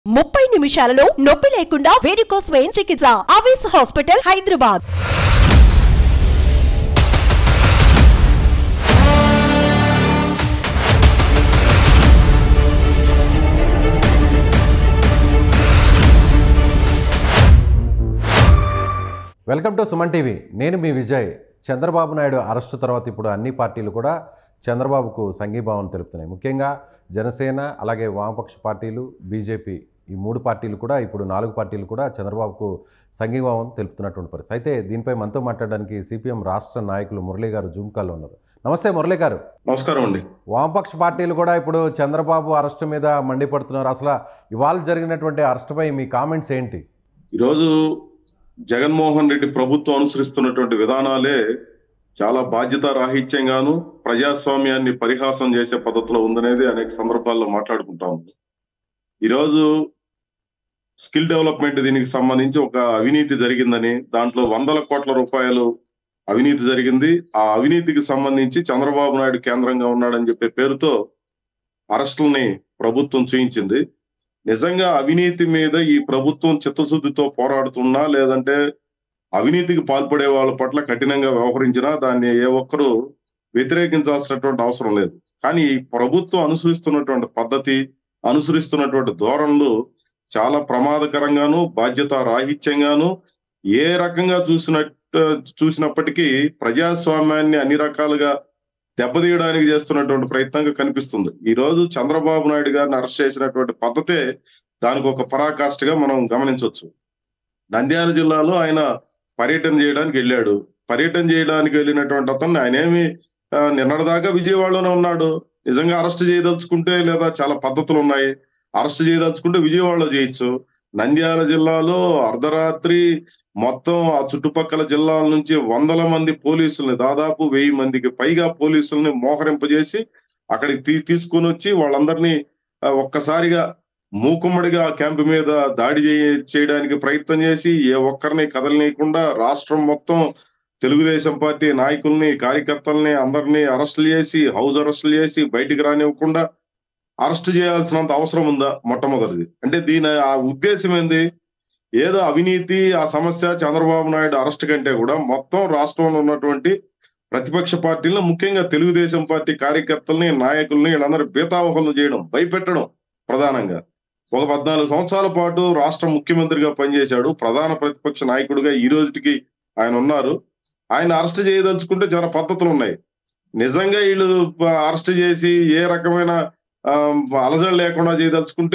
ముప్పై నిమిషాలలో నొప్పి లేకుండా వేడికోస్ వెయిన్ చికిత్స ఆవేశ hospital Hyderabad welcome to Suman TV నేను మీ విజయ్ చంద్రబాబు నాయుడు అరెస్టు తర్వాత ఇప్పుడు అన్ని పార్టీలు కూడా చంద్రబాబుకు సంఘీభావం తెలుపుతున్నాయి ముఖ్యంగా జనసేన అలాగే వామపక్ష పార్టీలు బీజేపీ ఈ మూడు పార్టీలు కూడా ఇప్పుడు నాలుగు పార్టీలు కూడా చంద్రబాబుకు సంఘీభావం తెలుపుతున్నటువంటి పరిస్థితి అయితే దీనిపై మనతో మాట్లాడడానికి సిపిఎం రాష్ట్ర నాయకులు మురళీ గారు జూమ్ కాల్లో ఉన్నారు నమస్తే మురళీ గారు నమస్కారం అండి వామపక్ష పార్టీలు కూడా ఇప్పుడు చంద్రబాబు అరెస్టు మీద మండిపడుతున్నారు అసలు ఇవాళ జరిగినటువంటి అరెస్టుపై మీ కామెంట్స్ ఏంటి ఈరోజు జగన్మోహన్ రెడ్డి ప్రభుత్వం అనుసరిస్తున్నటువంటి విధానాలే చాలా బాధ్యత రాహిత్యంగాను ప్రజాస్వామ్యాన్ని పరిహాసం చేసే పద్ధతిలో ఉందనేది అనేక సందర్భాల్లో మాట్లాడుకుంటాం ఈరోజు స్కిల్ డెవలప్మెంట్ దీనికి సంబంధించి ఒక అవినీతి జరిగిందని దాంట్లో వందల కోట్ల రూపాయలు అవినీతి జరిగింది ఆ అవినీతికి సంబంధించి చంద్రబాబు నాయుడు కేంద్రంగా ఉన్నాడని చెప్పే పేరుతో అరెస్టుల్ని ప్రభుత్వం చూయించింది నిజంగా అవినీతి మీద ఈ ప్రభుత్వం చిత్తశుద్ధితో పోరాడుతున్నా లేదంటే అవినీతికి పాల్పడే వాళ్ళ పట్ల కఠినంగా వ్యవహరించినా దాన్ని ఏ ఒక్కరూ వ్యతిరేకించాల్సినటువంటి అవసరం లేదు కానీ ఈ ప్రభుత్వం అనుసరిస్తున్నటువంటి పద్ధతి అనుసరిస్తున్నటువంటి ధోరణులు చాలా ప్రమాదకరంగాను బాధ్యత రాహిత్యంగాను ఏ రకంగా చూసినట్టు చూసినప్పటికీ ప్రజాస్వామ్యాన్ని అన్ని రకాలుగా దెబ్బతీయడానికి చేస్తున్నటువంటి ప్రయత్నంగా కనిపిస్తుంది ఈ రోజు చంద్రబాబు నాయుడు గారిని అరెస్ట్ చేసినటువంటి పద్ధతే దానికి ఒక పరాకాష్ఠగా మనం గమనించవచ్చు నంద్యాల జిల్లాలో ఆయన పర్యటన చేయడానికి వెళ్ళాడు పర్యటన చేయడానికి వెళ్ళినటువంటి అతన్ని ఆయన ఏమి ఆ, నిన్నటిదాకా విజయవాడలోనే ఉన్నాడు నిజంగా అరెస్ట్ చేయదలుచుకుంటే లేదా చాలా పద్ధతులు ఉన్నాయి అరెస్ట్ చేయదలుచుకుంటే విజయవాడలో చేయొచ్చు నంద్యాల జిల్లాలో అర్ధరాత్రి మొత్తం ఆ చుట్టుపక్కల జిల్లాల నుంచి వందల మంది పోలీసుల్ని దాదాపు వెయ్యి మందికి పైగా పోలీసుల్ని మోహరింపజేసి అక్కడికి తీ తీసుకొని వచ్చి వాళ్ళందరినీ ఆ, ఒక్కసారిగా మూకుమ్మడిగా ఆ క్యాంపు మీద దాడి చేయ- చేయడానికి ప్రయత్నం చేసి ఏ ఒక్కరిని కదలనీయకుండా రాష్ట్రం మొత్తం తెలుగుదేశం పార్టీ నాయకుల్ని కార్యకర్తల్ని అందరినీ అరెస్టులు చేసి హౌస్ అరెస్టులు చేసి బయటికి రానివ్వకుండా అరెస్ట్ చేయాల్సినంత అవసరం ఉందా మొట్టమొదటిది అంటే దీని ఆ ఉద్దేశం ఏంది ఏదో అవినీతి ఆ సమస్య చంద్రబాబు నాయుడు అరెస్ట్ కంటే కూడా మొత్తం రాష్ట్రంలో ఉన్నటువంటి ప్రతిపక్ష పార్టీలను ముఖ్యంగా తెలుగుదేశం పార్టీ కార్యకర్తల్ని నాయకుల్ని వీళ్ళందరూ బీతావహలు చేయడం భయపెట్టడం ప్రధానంగా ఒక పద్నాలుగు సంవత్సరాల పాటు రాష్ట్ర ముఖ్యమంత్రిగా పనిచేశాడు ప్రధాన ప్రతిపక్ష నాయకుడిగా ఈ రోజుకి ఆయన ఉన్నారు ఆయన అరెస్ట్ చేయదలుచుకుంటే చాలా పద్ధతులు ఉన్నాయి నిజంగా వీళ్ళు అరెస్ట్ చేసి ఏ రకమైన ఆ, అలజడి లేకుండా చేయదలుచుకుంటే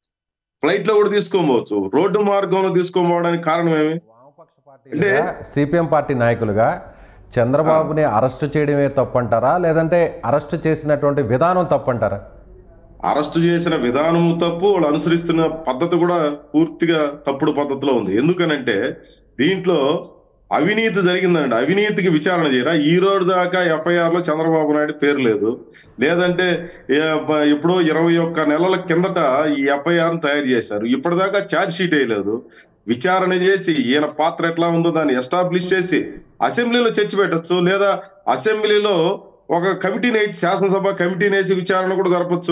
ఫ్లైట్ లో కూడా తీసుకోవచ్చు రోడ్డు మార్గంలో తీసుకోపోవడానికి కారణం ఏమి వామపక్ష పార్టీలుగా సిపిఎం పార్టీ నాయకులుగా చంద్రబాబుని అరెస్ట్ చేయడమే తప్పంటారా లేదంటే అరెస్ట్ చేసినటువంటి విధానం తప్పంటారా అరెస్ట్ చేసిన విధానము తప్పు వాళ్ళు అనుసరిస్తున్న పద్ధతి కూడా పూర్తిగా తప్పుడు పద్ధతిలో ఉంది ఎందుకనంటే దీంట్లో అవినీతి జరిగిందండి అవినీతికి విచారణ చేయరా ఈ రోజు దాకా ఎఫ్ఐఆర్ లో చంద్రబాబు నాయుడు పేరు లేదు లేదంటే ఏ- బ- ఎప్పుడో ఇరవై ఒక్క నెలల కిందట ఈ ఎఫ్ఐఆర్ తయారు చేశారు ఇప్పటిదాకా ఛార్జ్ షీట్ వేయలేదు విచారణ చేసి ఈయన పాత్ర ఎట్లా ఉందో దాన్ని ఎస్టాబ్లిష్ చేసి అసెంబ్లీలో చర్చ పెట్టచ్చు లేదా అసెంబ్లీలో ఒక కమిటీని వేసి శాసనసభ కమిటీని వేసి విచారణ కూడా జరపచ్చు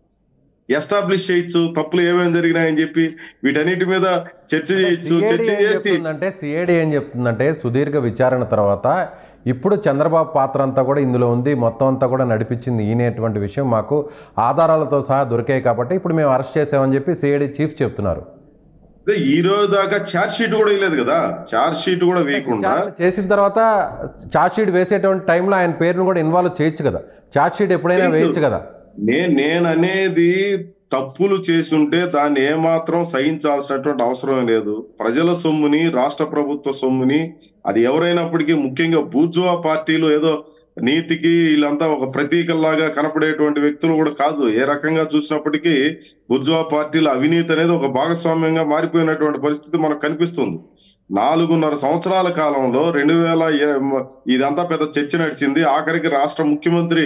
ఎస్టాబ్లిష్ చేయొచ్చు తప్పులు ఏమేమి జరిగినాయని చెప్పి వీటన్నిటి మీద చర్చ చేయొచ్చు చర్చ చేసి అంటే సిఐడి ఏం చెప్తుందంటే సుదీర్ఘ విచారణ తర్వాత ఇప్పుడు చంద్రబాబు పాత్ర అంతా కూడా ఇందులో ఉంది మొత్తం అంతా కూడా నడిపించింది ఈయనేటువంటి విషయం మాకు ఆధారాలతో సహా దొరికాయి కాబట్టి ఇప్పుడు మేము అరెస్ట్ చేసామని చెప్పి సిఐడి చీఫ్ చెప్తున్నారు అదే ఈ రోజు దాకా ఛార్జ్ షీట్ కూడా వేయలేదు కదా ఛార్జ్ షీట్ కూడా వేయకుండా విచారణ చేసిన తర్వాత ఛార్జ్ షీట్ వేసేటువంటి టైంలో ఆయన పేరును కూడా ఇన్వాల్వ్ చేయొచ్చు కదా ఛార్జ్ షీట్ ఎప్పుడైనా వేయొచ్చు కదా నేను నేను అనేది తప్పులు చేసుంటే దాన్ని ఏమాత్రం సహించాల్సినటువంటి అవసరం లేదు ప్రజల సొమ్ముని రాష్ట్ర ప్రభుత్వ సొమ్ముని అది ఎవరైనప్పటికీ ముఖ్యంగా బూర్జువా పార్టీలు ఏదో నీతికి వీళ్ళంతా ఒక ప్రతీకల్లాగా కనపడేటువంటి వ్యక్తులు కూడా కాదు ఏ రకంగా చూసినప్పటికీ బుర్జువా పార్టీల అవినీతి అనేది ఒక భాగస్వామ్యంగా మారిపోయినటువంటి పరిస్థితి మనకు కనిపిస్తుంది నాలుగున్నర సంవత్సరాల కాలంలో రెండు వేల ఏ- ఇదంతా పెద్ద చర్చ నడిచింది ఆఖరికి రాష్ట్ర ముఖ్యమంత్రి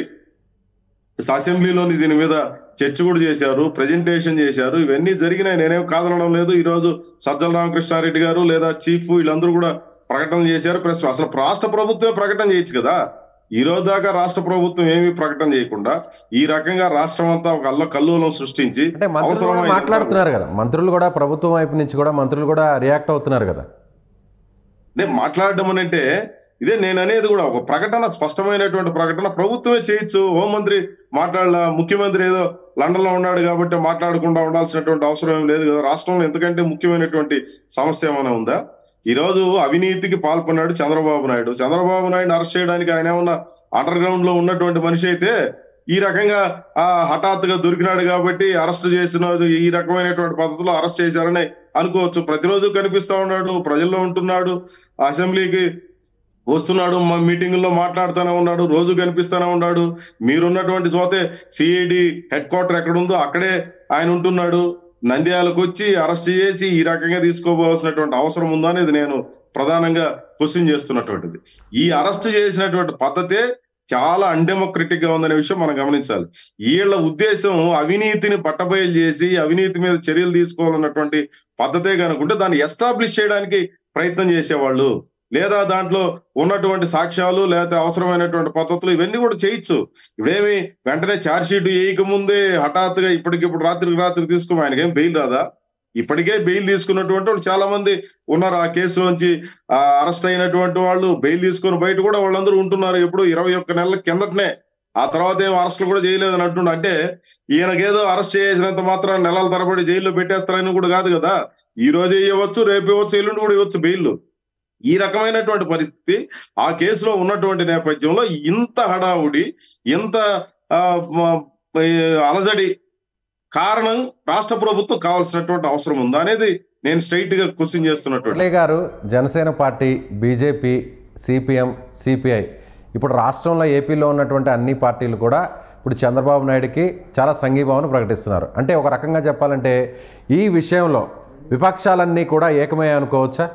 అసెంబ్లీలోని దీని మీద చర్చ కూడా చేశారు ప్రజెంటేషన్ చేశారు ఇవన్నీ జరిగినాయి నేనేం కాదనడం లేదు ఈ రోజు సజ్జల రామకృష్ణారెడ్డి గారు లేదా చీఫ్ వీళ్ళందరూ కూడా ప్రకటన చేశారు ప్లస్ అసలు రాష్ట్ర ప్రభుత్వమే ప్రకటన చేయొచ్చు కదా ఈ రోజు దాకా రాష్ట్ర ప్రభుత్వం ఏమీ ప్రకటన చేయకుండా ఈ రకంగా రాష్ట్రం అంతా ఒక అల్ల కల్లోలం సృష్టించి అంటే మంత్రులు కూడా అవసరమైన మాట్లాడుతున్నారు కదా మంత్రులు కూడా ప్రభుత్వం వైపు నుంచి కూడా మంత్రులు కూడా రియాక్ట్ అవుతున్నారు కదా నేను మాట్లాడడం అని అంటే ఇదే నేను అనేది కూడా ఒక ప్రకటన స్పష్టమైనటువంటి ప్రకటన ప్రభుత్వమే చేయొచ్చు హోంమంత్రి మాట్లాడాల ముఖ్యమంత్రి ఏదో లండన్ లో ఉన్నాడు కాబట్టి మాట్లాడకుండా ఉండాల్సినటువంటి అవసరం ఏం లేదు కదా రాష్ట్రంలో ఎందుకంటే ముఖ్యమైనటువంటి సమస్య ఏమైనా ఉందా ఈ రోజు అవినీతికి పాల్పొన్నాడు చంద్రబాబు నాయుడు చంద్రబాబు నాయుడు అరెస్ట్ చేయడానికి ఆయన ఏమన్నా అండర్ గ్రౌండ్ లో ఉన్నటువంటి మనిషి అయితే ఈ రకంగా ఆ హఠాత్తుగా దొరికినాడు కాబట్టి అరెస్ట్ చేసిన ఈ రకమైనటువంటి పద్ధతిలో అరెస్ట్ చేశారని అనుకోవచ్చు ప్రతిరోజు కనిపిస్తా ఉన్నాడు ప్రజల్లో ఉంటున్నాడు అసెంబ్లీకి వస్తున్నాడు మా మీటింగుల్లో మాట్లాడుతూనే ఉన్నాడు రోజు కనిపిస్తూనే ఉన్నాడు మీరున్నటువంటి చోతే సిఐడి హెడ్ క్వార్టర్ ఎక్కడ ఉందో అక్కడే ఆయన ఉంటున్నాడు నంద్యాలకు వచ్చి అరెస్ట్ చేసి ఈ రకంగా తీసుకోవాల్సినటువంటి అవసరం ఉందా అనేది నేను ప్రధానంగా క్వశ్చన్ చేస్తున్నటువంటిది ఈ అరెస్ట్ చేసినటువంటి పద్ధతే చాలా అన్డెమోక్రటిక్ గా ఉందనే విషయం మనం గమనించాలి వీళ్ళ ఉద్దేశం అవినీతిని పట్టబయలు చేసి అవినీతి మీద చర్యలు తీసుకోవాలన్నటువంటి పద్ధతే కనుకుంటే దాన్ని ఎస్టాబ్లిష్ చేయడానికి ప్రయత్నం చేసేవాళ్ళు లేదా దాంట్లో ఉన్నటువంటి సాక్ష్యాలు లేదా అవసరమైనటువంటి పద్ధతులు ఇవన్నీ కూడా చేయొచ్చు ఇప్పుడేమి వెంటనే ఛార్జ్ షీట్ వేయక ముందే హఠాత్తుగా ఇప్పటికిప్పుడు రాత్రికి రాత్రి తీసుకో ఆయనకేం బెయిల్ రాదా ఇప్పటికే బెయిల్ తీసుకున్నటువంటి వాళ్ళు చాలా మంది ఉన్నారు ఆ కేసులోంచి ఆ అరెస్ట్ అయినటువంటి వాళ్ళు బెయిల్ తీసుకుని బయట కూడా వాళ్ళందరూ ఉంటున్నారు ఎప్పుడు ఇరవై ఒక్క నెలల కిందటనే ఆ తర్వాత ఏం అరెస్టులు కూడా చేయలేదని అంటుండ అంటే ఈయనకేదో అరెస్ట్ చేసినంత మాత్రం నెలల తరబడి జైల్లో పెట్టేస్తారని కూడా కాదు కదా ఈ రోజే ఇవ్వచ్చు రేపు ఇవ్వచ్చు ఎల్లుండి కూడా ఇవ్వచ్చు బెయిల్ ఈ రకమైనటువంటి పరిస్థితి ఆ కేసులో ఉన్నటువంటి నేపథ్యంలో ఇంత హడావుడి ఇంత ఆ, మ- ఈ అలజడి కారణం రాష్ట్ర ప్రభుత్వం కావాల్సినటువంటి అవసరం ఉందా అనేది నేను స్ట్రైట్ గా క్వశ్చన్ చేస్తున్నటువంటి మురళీ గారు Janasena party BJP CPM CPI ఇప్పుడు రాష్ట్రంలో ఏపీలో ఉన్నటువంటి అన్ని పార్టీలు కూడా ఇప్పుడు చంద్రబాబు నాయుడుకి చాలా సంఘీభావం ప్రకటిస్తున్నారు అంటే ఒక రకంగా చెప్పాలంటే ఈ విషయంలో విపక్షాలన్నీ కూడా ఏకమే అనుకోవచ్చా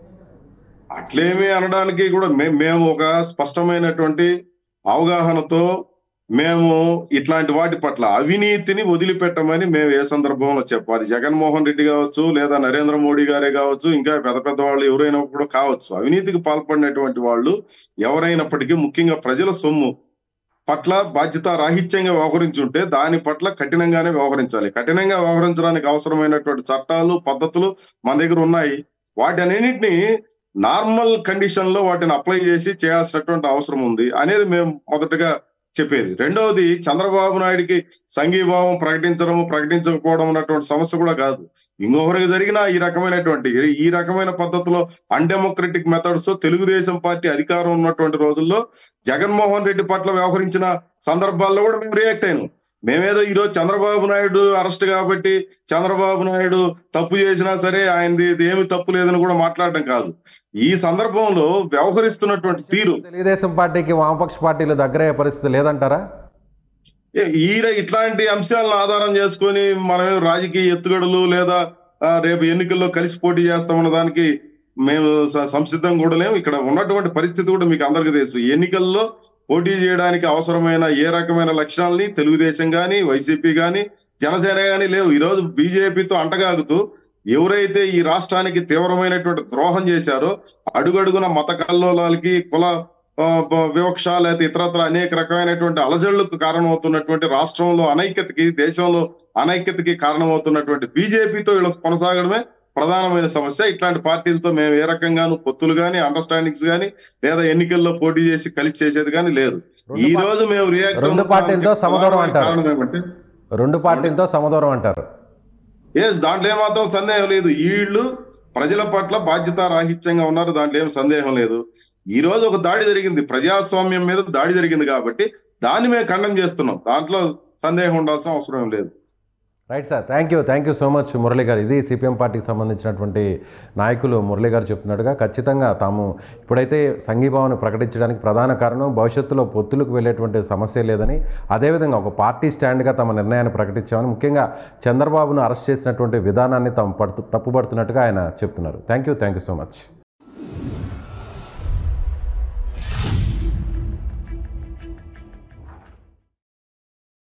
అట్లేమి అనడానికి కూడా మే- మేము ఒక స్పష్టమైనటువంటి అవగాహనతో మేము ఇట్లాంటి వాటి పట్ల అవినీతిని వదిలిపెట్టమని మేము ఏ సందర్భంలో చెప్పాలి జగన్మోహన్ రెడ్డి కావచ్చు లేదా నరేంద్ర మోడీ గారే కావచ్చు ఇంకా పెద్ద పెద్ద వాళ్ళు ఎవరైనా కూడా కావచ్చు అవినీతికి పాల్పడినటువంటి వాళ్ళు ఎవరైనప్పటికీ ముఖ్యంగా ప్రజల సొమ్ము పట్ల బాధ్యత రాహిత్యంగా వ్యవహరించుంటే దాని పట్ల కఠినంగానే వ్యవహరించాలి కఠినంగా వ్యవహరించడానికి అవసరమైనటువంటి చట్టాలు పద్ధతులు మన దగ్గర ఉన్నాయి వాటి అన్నింటినీ నార్మల్ కండిషన్ లో వాటిని అప్లై చేసి చేయాల్సినటువంటి అవసరం ఉంది అనేది మేము మొదటగా చెప్పేది రెండవది చంద్రబాబు నాయుడికి సంఘీభావం ప్రకటించడము ప్రకటించకపోవడం అన్నటువంటి సమస్య కూడా కాదు ఇంకొకరికి జరిగిన ఈ రకమైనటువంటి ఈ రకమైన పద్ధతిలో అన్డెమోక్రటిక్ మెథడ్స్ తో తెలుగుదేశం పార్టీ అధికారం ఉన్నటువంటి రోజుల్లో జగన్మోహన్ రెడ్డి పట్ల వ్యవహరించిన సందర్భాల్లో కూడా మేము రియాక్ట్ అయినాం మేమేదో ఈ రోజు చంద్రబాబు నాయుడు అరెస్ట్ కాబట్టి చంద్రబాబు నాయుడు తప్పు చేసినా సరే ఆయనది ఇది ఏమి తప్పు లేదని కూడా మాట్లాడడం కాదు ఈ సందర్భంలో వ్యవహరిస్తున్నటువంటి తీరు తెలుగుదేశం పార్టీకి వామపక్ష పార్టీలు దగ్గరయ్యే పరిస్థితి లేదంటారా ఏ- ఈ ర- ఇట్లాంటి అంశాలను ఆధారం చేసుకొని మనం రాజకీయ ఎత్తుగడలు లేదా ఆ, రేపు ఎన్నికల్లో కలిసి పోటీ చేస్తామన్న దానికి మేము స- సంసిద్ధం కూడా లేము ఇక్కడ ఉన్నటువంటి పరిస్థితి కూడా మీకు అందరికీ తెలుసు ఎన్నికల్లో పోటీ చేయడానికి అవసరమైన ఏ రకమైన లక్షణాలని తెలుగుదేశం గాని వైసీపీ గాని జనసేన గాని లేవు ఈ రోజు బీజేపీతో అంటగాగుతూ ఎవరైతే ఈ రాష్ట్రానికి తీవ్రమైనటువంటి ద్రోహం చేశారో అడుగడుగున మత కల్లోలాలకి కుల ఆ, ప- వివక్ష లేదా ఇతరత్ర అనేక రకమైనటువంటి అలజడులకు కారణమవుతున్నటువంటి రాష్ట్రంలో అనైక్యతకి దేశంలో అనైక్యతకి కారణమవుతున్నటువంటి బీజేపీతో వీళ్ళకి కొనసాగడమే ప్రధానమైన సమస్య ఇట్లాంటి పార్టీలతో మేము ఏ రకంగాను పొత్తులు గాని అండర్స్టాండింగ్స్ గాని లేదా ఎన్నికల్లో పోటీ చేసి కలిసి చేసేది కానీ లేదు రెండు ఈ పా- రోజు మేము రియాక్ట్ రెండు పార్టీలతో సమదూరం అంటారు. కారణం ఏమంటే రెండు పార్టీలతో సమదూరం అంటారు ఎస్ దాంట్లో ఏమాత్రం సందేహం లేదు వీళ్ళు ప్రజల పట్ల బాధ్యత రాహిత్యంగా ఉన్నారు దాంట్లో ఏం సందేహం లేదు ఈ రోజు ఒక దాడి జరిగింది ప్రజాస్వామ్యం మీద దాడి జరిగింది కాబట్టి దాన్ని మేము ఖండం చేస్తున్నాం దాంట్లో సందేహం ఉండాల్సిన అవసరం ఏం లేదు right sir thank you thank you so much Murali గారు ఇది సిపిఎం పార్టీకి సంబంధించినటువంటి నాయకులు మురళి గారు చెప్తున్నట్టుగా ఖచ్చితంగా తాము ఇప్పుడైతే సంఘీభావాన్ని ప్రకటించడానికి ప్రధాన కారణం భవిష్యత్తులో పొత్తులకు వెళ్ళేటువంటి సమస్య లేదని అదేవిధంగా ఒక పార్టీ స్టాండ్గా తమ నిర్ణయాన్ని ప్రకటించామని ముఖ్యంగా చంద్రబాబును అరెస్ట్ చేసినటువంటి విధానాన్ని తాము పడుతు తప్పుపడుతున్నట్టుగా ఆయన చెప్తున్నారు thank you thank you so much